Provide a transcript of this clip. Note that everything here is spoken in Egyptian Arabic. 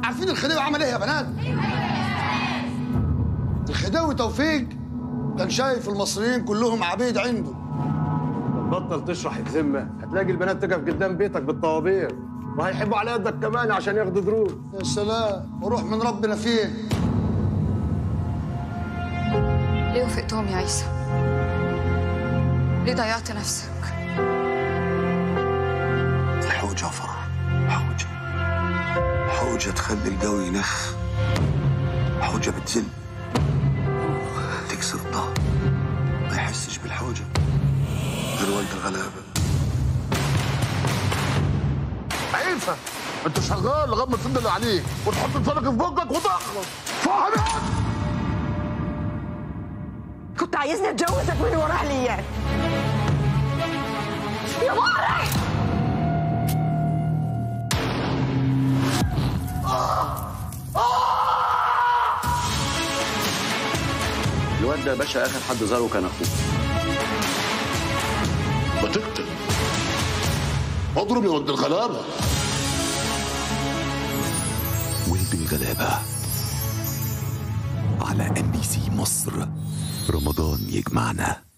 عارفين الخديوي عمل ايه يا بنات الخديوي توفيق كان شايف المصريين كلهم عبيد عنده بطل تشرح بذمه هتلاقي البنات تقف قدام بيتك بالطوابير وهيحبوا على قدك كمان عشان ياخدوا دروس يا سلام وروح من ربنا فين ليه وافقتهم يا عيسى؟ ليه ضيعت نفسك؟ الحوجة فرح حوجة حوجة تخلي القوي ينخ حوجة بتزل تكسر الظهر ما يحسش بالحوجة غير ولد الغلابة عيسى انت شغال لغايه ما تسد اللي عليك وتحط لسانك في بقك وتخلص فاهم كنت عايزني اتجوزك من ورا اهليات يا مارح الواد ده يا باشا اخر حد زاره كان اخوه ما تقتل اضرب يا ولد الغلابه ولد الغلابة على ام بي سي مصر رمضان يجمعنا